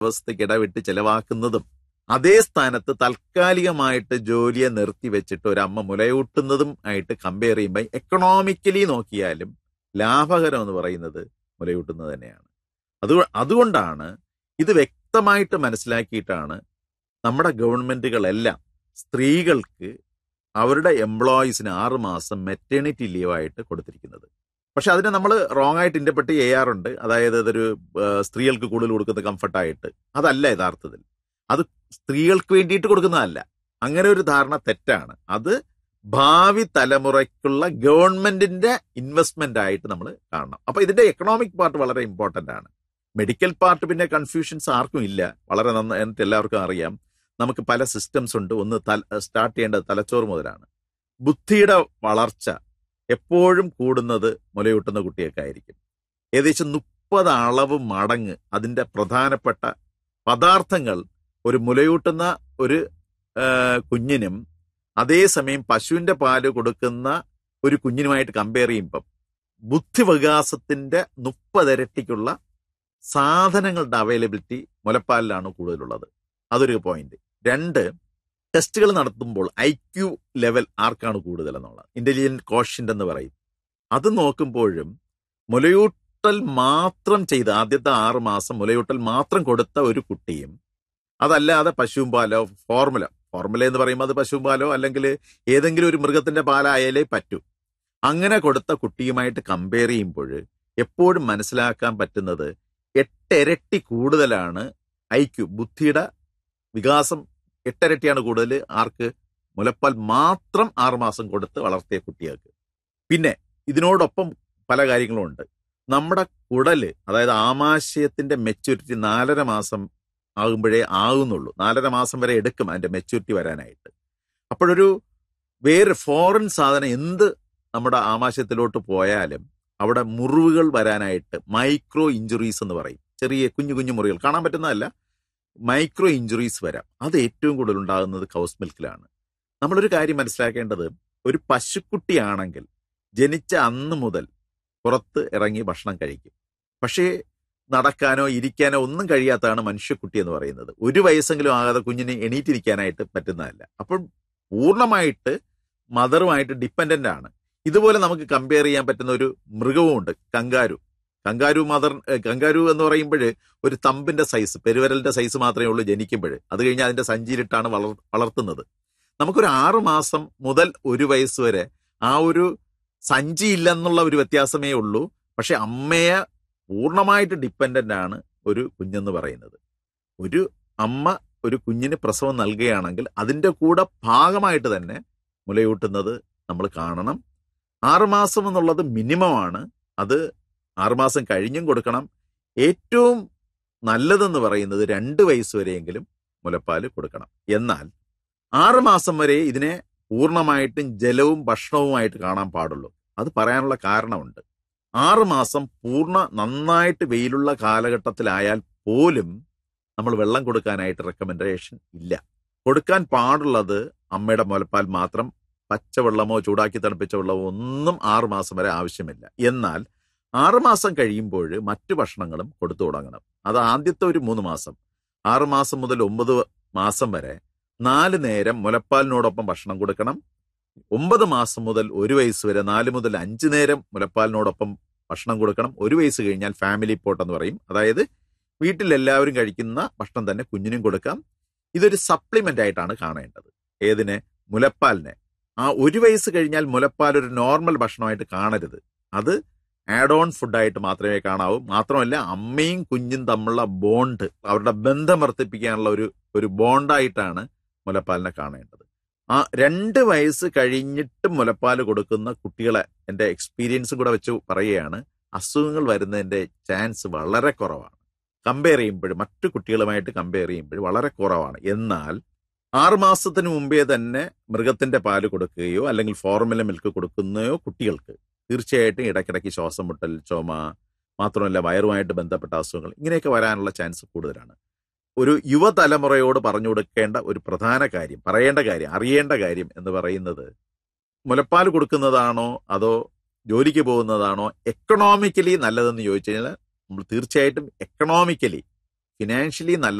വ്യവസ്ഥയ്ക്ക് ഇടവിട്ട് ചെലവാക്കുന്നതും അതേ സ്ഥാനത്ത് താൽക്കാലികമായിട്ട് ജോലിയെ നിർത്തി വെച്ചിട്ട് ഒരു അമ്മ മുലയൂട്ടുന്നതും ആയിട്ട് കമ്പയർ ചെയ്യുമ്പോൾ എക്കണോമിക്കലി നോക്കിയാലും ലാഭകരം എന്ന് പറയുന്നത് മുലയൂട്ടുന്നത് തന്നെയാണ് അത് അതുകൊണ്ടാണ് ഇത് വ്യക്തമായിട്ട് മനസ്സിലാക്കിയിട്ടാണ് നമ്മുടെ ഗവൺമെന്റുകളെല്ലാം സ്ത്രീകൾക്ക് അവരുടെ എംപ്ലോയീസിന് ആറ് മാസം മെറ്റേണിറ്റി ലീവായിട്ട് കൊടുത്തിരിക്കുന്നത് പക്ഷെ അതിനെ നമ്മൾ റോങ് ആയിട്ട് ഇന്റർപ്രറ്റ് ചെയ്യാറുണ്ട് അതായത് അതൊരു ആ, സ്ത്രീകൾക്ക് കൂടുതൽ കൊടുക്കുന്ന കംഫർട്ടായിട്ട് അതല്ല യഥാർത്ഥത്തിൽ അത് സ്ത്രീകൾക്ക് വേണ്ടിയിട്ട് കൊടുക്കുന്നതല്ല അങ്ങനെ ഒരു ധാരണ തെറ്റാണ് അത് ഭാവി തലമുറയ്ക്കുള്ള ഗവൺമെന്റിന്റെ ഇൻവെസ്റ്റ്മെന്റ് ആയിട്ട് നമ്മൾ കാണണം അപ്പൊ ഇതിന്റെ എക്കണോമിക് പാർട്ട് വളരെ ഇമ്പോർട്ടന്റ് ആണ് മെഡിക്കൽ പാർട്ട് പിന്നെ കൺഫ്യൂഷൻസ് ആർക്കും ഇല്ല വളരെ നന്നായിട്ട് എല്ലാവർക്കും അറിയാം നമുക്ക് പല സിസ്റ്റംസ് ഉണ്ട് ഒന്ന് സ്റ്റാർട്ട് ചെയ്യേണ്ടത് തലച്ചോറ് മുതലാണ് ബുദ്ധിയുടെ വളർച്ച എപ്പോഴും കൂടുന്നത് മുലയൂട്ടുന്ന കുട്ടിയൊക്കെ ആയിരിക്കും ഏകദേശം മുപ്പത് അളവ് മടങ്ങ് അതിന്റെ പ്രധാനപ്പെട്ട പദാർത്ഥങ്ങൾ ഒരു മുലയൂട്ടുന്ന ഒരു ആ, കുഞ്ഞിനും അതേസമയം പശുവിന്റെ പാല് കൊടുക്കുന്ന ഒരു കുഞ്ഞിനുമായിട്ട് കമ്പയർ ചെയ്യുമ്പം ബുദ്ധിവികാസത്തിന്റെ മുപ്പതിരട്ടിക്കുള്ള സാധനങ്ങളുടെ അവൈലബിലിറ്റി മുലപ്പാലിലാണ് കൂടുതലുള്ളത് അതൊരു പോയിന്റ് രണ്ട് ടെസ്റ്റുകൾ നടത്തുമ്പോൾ ഐ ക്യു ലെവൽ ആർക്കാണ് കൂടുതൽ എന്നുള്ളത് ഇന്റലിജന്റ് കോഷ്യന്റ് എന്ന് പറയും അത് നോക്കുമ്പോഴും മുലയൂട്ടൽ മാത്രം ചെയ്ത് ആദ്യത്തെ ആറ് മാസം മുലയൂട്ടൽ മാത്രം കൊടുത്ത ഒരു കുട്ടിയും അതല്ലാതെ പശുവും പാലോ ഫോർമുല ഫോർമുല എന്ന് പറയുമ്പോൾ അത് പശുവും പാലോ അല്ലെങ്കിൽ ഏതെങ്കിലും ഒരു മൃഗത്തിന്റെ പാലായാലേ പറ്റൂ അങ്ങനെ കൊടുത്ത കുട്ടിയുമായിട്ട് കമ്പയർ ചെയ്യുമ്പോൾ എപ്പോഴും മനസ്സിലാക്കാൻ പറ്റുന്നത് എട്ടിരട്ടി കൂടുതലാണ് ഐക്യു ബുദ്ധിയുടെ വികാസം എട്ടിരട്ടിയാണ് കൂടുതൽ ആർക്ക് മുലപ്പാൽ മാത്രം ആറുമാസം കൊടുത്ത് വളർത്തിയ കുട്ടികൾക്ക് പിന്നെ ഇതിനോടൊപ്പം പല കാര്യങ്ങളും ഉണ്ട് നമ്മുടെ കുടല് അതായത് ആമാശയത്തിന്റെ മെച്യൂരിറ്റി നാലര മാസം ആകുമ്പോഴേ ആകുന്നുള്ളൂ നാലര മാസം വരെ എടുക്കും അതിന്റെ മെച്യൂരിറ്റി വരാനായിട്ട് അപ്പോഴൊരു വേറെ ഫോറിൻ സാധനം എന്ത് നമ്മുടെ ആമാശയത്തിലോട്ട് പോയാലും അവിടെ മുറിവുകൾ വരാനായിട്ട് മൈക്രോ ഇഞ്ചുറീസ് എന്ന് പറയും ചെറിയ കുഞ്ഞു കുഞ്ഞു മുറികൾ കാണാൻ പറ്റുന്നതല്ല മൈക്രോ ഇഞ്ചുറീസ് വരാം അത് ഏറ്റവും കൂടുതൽ ഉണ്ടാകുന്നത് കൗസ് മിൽക്കിലാണ് നമ്മളൊരു കാര്യം മനസ്സിലാക്കേണ്ടത് ഒരു പശുക്കുട്ടിയാണെങ്കിൽ ജനിച്ച അന്ന് മുതൽ പുറത്ത് ഇറങ്ങി ഭക്ഷണം കഴിക്കും പക്ഷേ നടക്കാനോ ഇരിക്കാനോ ഒന്നും കഴിയാത്തതാണ് മനുഷ്യക്കുട്ടി എന്ന് പറയുന്നത് ഒരു വയസ്സെങ്കിലും ആകാതെ കുഞ്ഞിന് എണീറ്റിരിക്കാനായിട്ട് പറ്റുന്നതല്ല അപ്പോൾ പൂർണ്ണമായിട്ട് മദറുമായിട്ട് ഡിപ്പെൻഡന്റ് ആണ് ഇതുപോലെ നമുക്ക് കമ്പയർ ചെയ്യാൻ പറ്റുന്ന ഒരു മൃഗവുമുണ്ട് കങ്കാരു കങ്കാരു മദർ ഏഹ് കങ്കാരു എന്ന് പറയുമ്പോൾ ഒരു തമ്പിന്റെ സൈസ് പെരുവരലിന്റെ സൈസ് മാത്രമേ ഉള്ളൂ ജനിക്കുമ്പോൾ അത് കഴിഞ്ഞ് അതിന്റെ സഞ്ചിയിലിട്ടാണ് വളർ വളർത്തുന്നത് നമുക്കൊരു ആറു മാസം മുതൽ ഒരു വയസ്സ് വരെ ആ ഒരു സഞ്ചി ഇല്ലെന്നുള്ള ഒരു വ്യത്യാസമേ ഉള്ളൂ പക്ഷെ അമ്മയെ പൂർണ്ണമായിട്ട് ഡിപ്പെൻഡന്റ് ആണ് ഒരു കുഞ്ഞെന്ന് പറയുന്നത് ഒരു അമ്മ ഒരു കുഞ്ഞിന് പ്രസവം നൽകുകയാണെങ്കിൽ അതിന്റെ കൂടെ ഭാഗമായിട്ട് തന്നെ മുലയൂട്ടുന്നത് നമ്മൾ കാണണം ആറുമാസം എന്നുള്ളത് മിനിമമാണ് അത് ആറുമാസം കഴിഞ്ഞും കൊടുക്കണം ഏറ്റവും നല്ലതെന്ന് പറയുന്നത് രണ്ട് വയസ്സ് വരെയെങ്കിലും മുലപ്പാല് കൊടുക്കണം എന്നാൽ ആറുമാസം വരെ ഇതിനെ പൂർണ്ണമായിട്ടും ജലവും ഭക്ഷണവുമായിട്ട് കാണാൻ പാടുള്ളൂ അത് പറയാനുള്ള കാരണമുണ്ട് ആറുമാസം പൂർണ്ണ നന്നായിട്ട് വെയിലുള്ള കാലഘട്ടത്തിലായാൽ പോലും നമ്മൾ വെള്ളം കൊടുക്കാനായിട്ട് റെക്കമെൻഡേഷൻ ഇല്ല കൊടുക്കാൻ പാടുള്ളത് അമ്മയുടെ മുലപ്പാൽ മാത്രം പച്ചവെള്ളമോ ചൂടാക്കി തണുപ്പിച്ച വെള്ളമോ ഒന്നും ആറു മാസം വരെ ആവശ്യമില്ല എന്നാൽ ആറുമാസം കഴിയുമ്പോൾ മറ്റു ഭക്ഷണങ്ങളും കൊടുത്തു തുടങ്ങണം അത് ആദ്യത്തെ ഒരു മൂന്ന് മാസം ആറ് മാസം മുതൽ ഒമ്പത് മാസം വരെ നാല് നേരം മുലപ്പാലിനോടൊപ്പം ഭക്ഷണം കൊടുക്കണം ഒമ്പത് മാസം മുതൽ ഒരു വയസ്സ് വരെ നാല് മുതൽ അഞ്ച് നേരം മുലപ്പാലിനോടൊപ്പം ഭക്ഷണം കൊടുക്കണം ഒരു വയസ്സ് കഴിഞ്ഞാൽ ഫാമിലി പോട്ട് എന്ന് പറയും അതായത് വീട്ടിൽ എല്ലാവരും കഴിക്കുന്ന ഭക്ഷണം തന്നെ കുഞ്ഞിനും കൊടുക്കാം ഇതൊരു സപ്ലിമെന്റ് ആയിട്ടാണ് കാണേണ്ടത് ഏതിനെ മുലപ്പാലിനെ ആ ഒരു വയസ്സ് കഴിഞ്ഞാൽ മുലപ്പാൽ ഒരു നോർമൽ ഭക്ഷണമായിട്ട് കാണരുത് അത് ആഡ് ഓൺ ഫുഡായിട്ട് മാത്രമേ കാണാവൂ മാത്രമല്ല അമ്മയും കുഞ്ഞും തമ്മിലുള്ള ബോണ്ട് അവരുടെ ബന്ധം വർദ്ധിപ്പിക്കാനുള്ള ഒരു ഒരു ബോണ്ടായിട്ടാണ് മുലപ്പാലിനെ കാണേണ്ടത് ആ രണ്ട് വയസ്സ് കഴിഞ്ഞിട്ട് മുലപ്പാൽ കൊടുക്കുന്ന കുട്ടികളെ എൻ്റെ എക്സ്പീരിയൻസും കൂടെ വെച്ച് പറയുകയാണ് അസുഖങ്ങൾ വരുന്നതിൻ്റെ ചാൻസ് വളരെ കുറവാണ് കമ്പയർ ചെയ്യുമ്പോൾ മറ്റു കുട്ടികളുമായിട്ട് കമ്പയർ ചെയ്യുമ്പോൾ വളരെ കുറവാണ് എന്നാൽ ആറ് മാസത്തിന് മുമ്പേ തന്നെ മൃഗത്തിന്റെ പാല് കൊടുക്കുകയോ അല്ലെങ്കിൽ ഫോർമുല മിൽക്ക് കൊടുക്കുന്നയോ കുട്ടികൾക്ക് തീർച്ചയായിട്ടും ഇടയ്ക്കിടയ്ക്ക് ശ്വാസം മുട്ടൽ ചുമ മാത്രമല്ല വയറുമായിട്ട് ബന്ധപ്പെട്ട അസുഖങ്ങൾ ഇങ്ങനെയൊക്കെ വരാനുള്ള ചാൻസ് കൂടുതലാണ് ഒരു യുവതലമുറയോട് പറഞ്ഞു കൊടുക്കേണ്ട ഒരു പ്രധാന കാര്യം പറയേണ്ട കാര്യം അറിയേണ്ട കാര്യം എന്ന് പറയുന്നത് മുലപ്പാൽ കൊടുക്കുന്നതാണോ അതോ ജോലിക്ക് പോകുന്നതാണോ എക്കണോമിക്കലി നല്ലതെന്ന് ചോദിച്ചു കഴിഞ്ഞാൽ നമ്മൾ തീർച്ചയായിട്ടും എക്കണോമിക്കലി ഫിനാൻഷ്യലി നല്ല